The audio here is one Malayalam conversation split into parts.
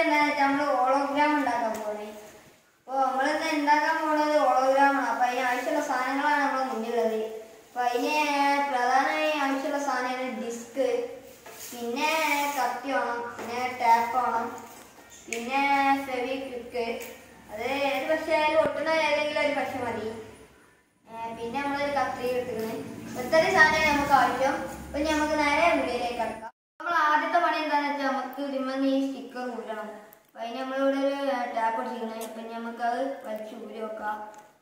എന്താ വെച്ചാൽ നമ്മൾ ഹോളോഗ്രാം ഉണ്ടാക്കാൻ പോണേ അപ്പോൾ നമ്മളിന്ന് ഉണ്ടാക്കാൻ പോകുന്നത് ഹോളോഗ്രാമാണ് അപ്പോൾ അതിന് ആവശ്യമുള്ള സാധനങ്ങളാണ് നമ്മുടെ മുന്നിലുള്ളത് അപ്പോൾ അതിന് പ്രധാനമായി ആവശ്യമുള്ള സാധനമാണ് ഡിസ്ക് പിന്നെ കത്തി വേണം പിന്നെ ടാപ്പ് വേണം പിന്നെ ഫെവി ക്വിക്ക് അത് ഏത് പക്ഷേ ആയാലും ഒട്ടുന്ന ഏതെങ്കിലും ഒരു പക്ഷെ മതി ഏ, പിന്നെ നമ്മളൊരു കത്രി എടുത്തിരുന്നത് ഇത്രയും സാധനം നമുക്ക് ആവശ്യം അപ്പൊ ഇനി നമുക്ക് നേരെ വീഡിയോയിലേക്ക് കിടക്കാം നമ്മൾ ആദ്യത്തെ പണി എന്താണെന്ന് വെച്ചാൽ നമുക്ക് ഇതിമെന്ന് ഈ സ്റ്റിക്കർ ഊരണം അപ്പൊ അതിന് നമ്മളിവിടെ ഒരു ടാപ്പ് അടിച്ചിരിക്കണേ അപ്പൊ ഇനി നമുക്ക് അത് വലിച്ച് ഊരി വെക്കാം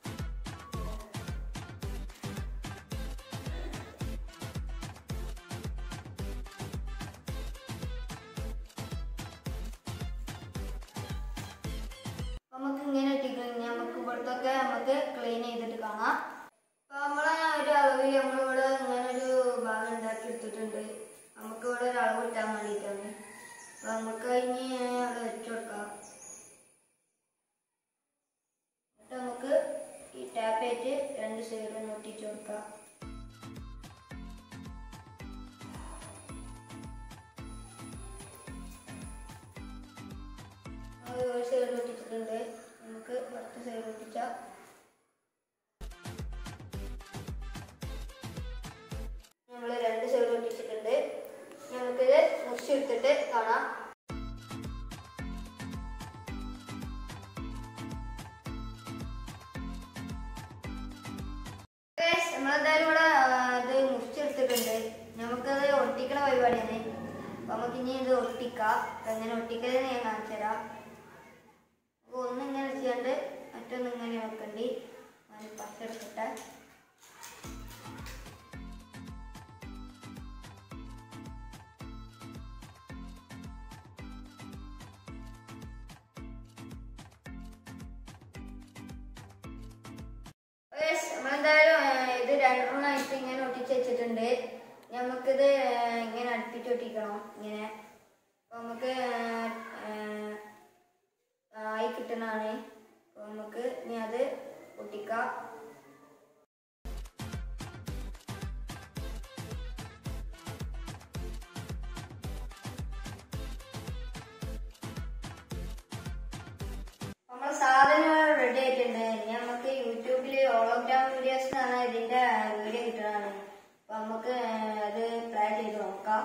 അപ്പൊ നമുക്ക് ഇങ്ങനെ ഇട്ടിരിക്കണം നമുക്ക് ഇവിടത്തൊക്കെ നമുക്ക് ക്ലീൻ ചെയ്തിട്ട് കാണാം അപ്പൊ നമ്മളെ ഒരു അളവിൽ നമ്മളിവിടെ ഇങ്ങനെ ഒരു ഭാഗം ഉണ്ടാക്കി എടുത്തിട്ടുണ്ട് നമുക്ക് ഇവിടെ ഒരു അളവ് കിട്ടാൻ വേണ്ടിയിട്ടാണ് അപ്പൊ നമുക്ക് കഴിഞ്ഞ് അവിടെ വെച്ചു കൊടുക്കാം എന്നിട്ട് നമുക്ക് ഈ ടാപ്പേറ്റ് രണ്ട് സൈഡിലും ഒട്ടിച്ചു കൊടുക്കാം അത് ഒരു സൈഡ് ഒട്ടിച്ചിട്ടുണ്ട് നമുക്ക് അടുത്ത സൈഡ് ഒട്ടിച്ചാൽ നമ്മൾ രണ്ട് സൈഡ് ഒട്ടിച്ചിട്ടുണ്ട് നമുക്കിത് മുറിച്ചെടുത്തിട്ട് കാണാം Guys, നമ്മളെന്തായാലും ഇവിടെ ആ, ഇത് മുറിച്ചെടുത്തിട്ടുണ്ട് നമുക്കത് ഒട്ടിക്കണ പരിപാടിയാണ് അപ്പൊ നമുക്ക് ഇനി ഇത് ഒട്ടിക്കാം അപ്പൊ എങ്ങനെ ഒട്ടിക്കലെന്ന് ഞാൻ കാണിച്ചു തരാം അപ്പൊ ഒന്ന് ഇങ്ങനെ വെച്ചുകൊണ്ട് മറ്റൊന്ന് ഇങ്ങനെ വെക്കണ്ടി ഞാൻ പച്ച എടുക്കട്ടെ Guys, നമ്മളെന്തായാലും ആ, ഇത് രണ്ടെണ്ണമായിട്ട് ഇങ്ങനെ ഒട്ടിച്ച് വെച്ചിട്ടുണ്ട് നമുക്കിത് ആ, ഇങ്ങനെ അടുപ്പിച്ച് ഒട്ടിക്കണം ഇങ്ങനെ അപ്പൊ നമുക്ക് ആ, ആ, ആയി കിട്ടുന്നതാണ് അപ്പൊ നമുക്ക് ഇനി അത് ഒട്ടിക്കാം നമ്മളെ സാധനങ്ങൾ റെഡി ആയിട്ടുണ്ട് ഇനി നമുക്ക് യൂട്യൂബിൽ ഹോളോഗ്രാം വീഡിയോസ് എന്നാണ് ഇതിന്റെ വീഡിയോ കിട്ടുന്നതാണ് അപ്പൊ നമുക്ക് അത് ട്രൈ ചെയ്ത് നോക്കാം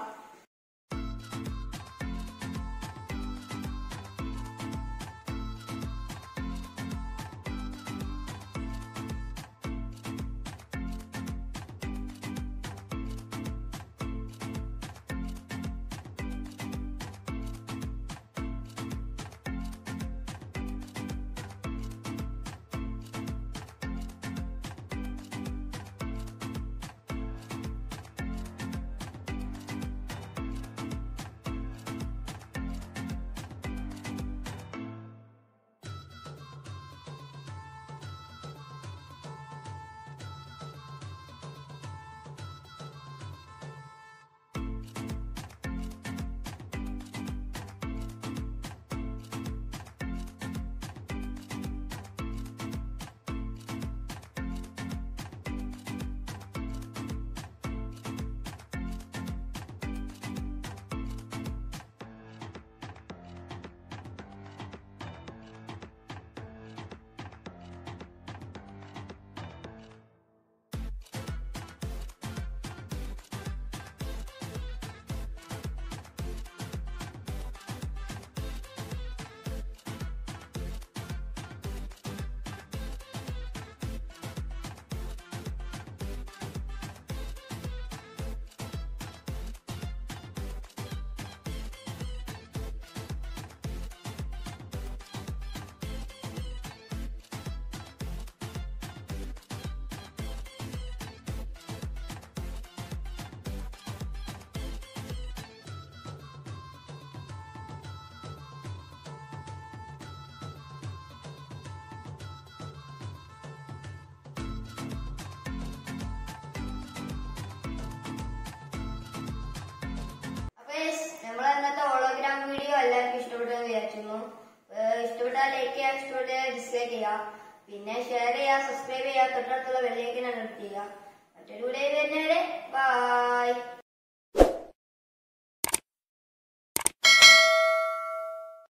നമ്മളെ ഇന്നത്തെ ഹോളോഗ്രാം വീഡിയോ എല്ലാവർക്കും ഇഷ്ടപ്പെട്ടെന്ന് വിചാരിക്കുന്നു ഏഹ് ഇഷ്ടപ്പെട്ടാൽ ലൈക്ക് ചെയ്യുക ഇഷ്ടപ്പെട്ടാൽ ഡിസ്ലൈക്ക് ചെയ്യുക പിന്നെ ഷെയർ ചെയ്യുക സബ്സ്ക്രൈബ് ചെയ്യുക തൊട്ടടുത്തുള്ള ബെല്ലേക്ക് ചെയ്യുക മറ്റൊരു വീഡിയോ വരുന്നവരെ ബൈ